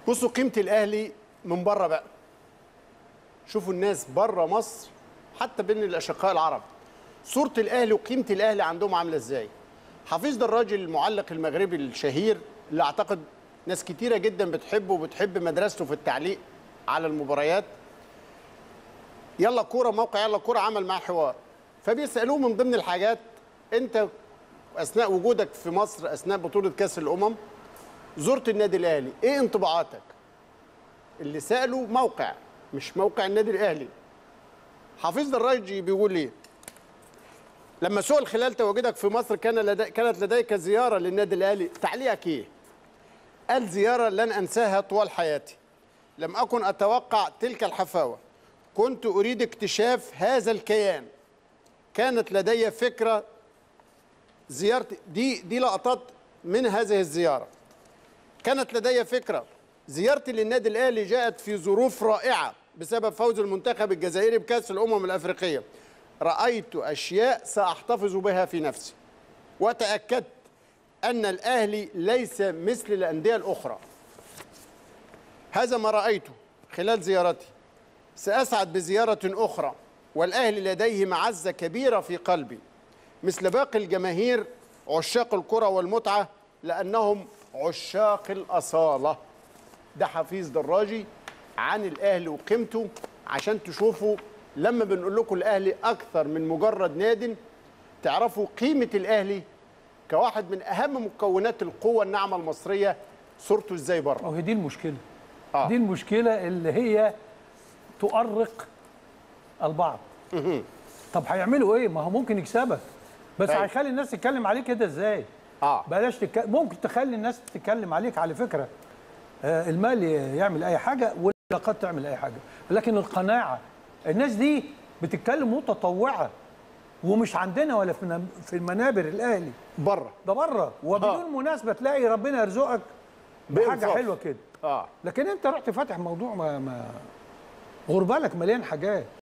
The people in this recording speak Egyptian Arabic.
بصوا قيمه الاهلي من بره بقى شوفوا الناس بره مصر حتى بين الاشقاء العرب صوره الاهلي وقيمه الاهلي عندهم عامله ازاي حفيظ ده الراجل المعلق المغربي الشهير اللي اعتقد ناس كتيره جدا بتحبه وبتحب مدرسته في التعليق على المباريات يلا كوره موقع يلا كوره عمل معاه حوار فبيسالوه من ضمن الحاجات انت اثناء وجودك في مصر اثناء بطوله كاس الامم زرت النادي الاهلي ايه انطباعاتك اللي سالوا موقع مش موقع النادي الاهلي حفيظ دراجي بيقول ايه لما سئل خلال تواجدك في مصر كان لدي كانت لديك زياره للنادي الاهلي تعليقك ايه قال زياره لن انساها طوال حياتي لم اكن اتوقع تلك الحفاوه كنت اريد اكتشاف هذا الكيان كانت لدي فكره زيارتي دي دي لقطات من هذه الزياره كانت لدي فكره زيارتي للنادي الاهلي جاءت في ظروف رائعه بسبب فوز المنتخب الجزائري بكاس الامم الافريقيه رايت اشياء ساحتفظ بها في نفسي وتاكدت ان الاهلي ليس مثل الانديه الاخرى هذا ما رايته خلال زيارتي ساسعد بزياره اخرى والاهلي لديه معزه كبيره في قلبي مثل باقي الجماهير عشاق الكره والمتعه لانهم عشاق الاصاله ده حفيظ دراجي عن الاهلي وقيمته عشان تشوفوا لما بنقول لكم الاهلي اكثر من مجرد ناد تعرفوا قيمه الاهلي كواحد من اهم مكونات القوه الناعمه المصريه صورته ازاي بره وهي دي المشكله آه. دي المشكله اللي هي تؤرق البعض طب هيعملوا ايه ما هو ممكن يكسبك بس أيوة. هيخلي الناس تتكلم عليك كده ازاي اه بلاش تك... ممكن تخلي الناس تتكلم عليك على فكره آه المال يعمل اي حاجه والعلاقات تعمل اي حاجه لكن القناعه الناس دي بتتكلم متطوعه ومش عندنا ولا في نم- في المنابر الاهلي بره ده بره وبدون مناسبه تلاقي ربنا يرزقك بحاجه بإنصاف. حلوه كده اه لكن انت رحت فاتح موضوع ما, ما غربالك مليان حاجات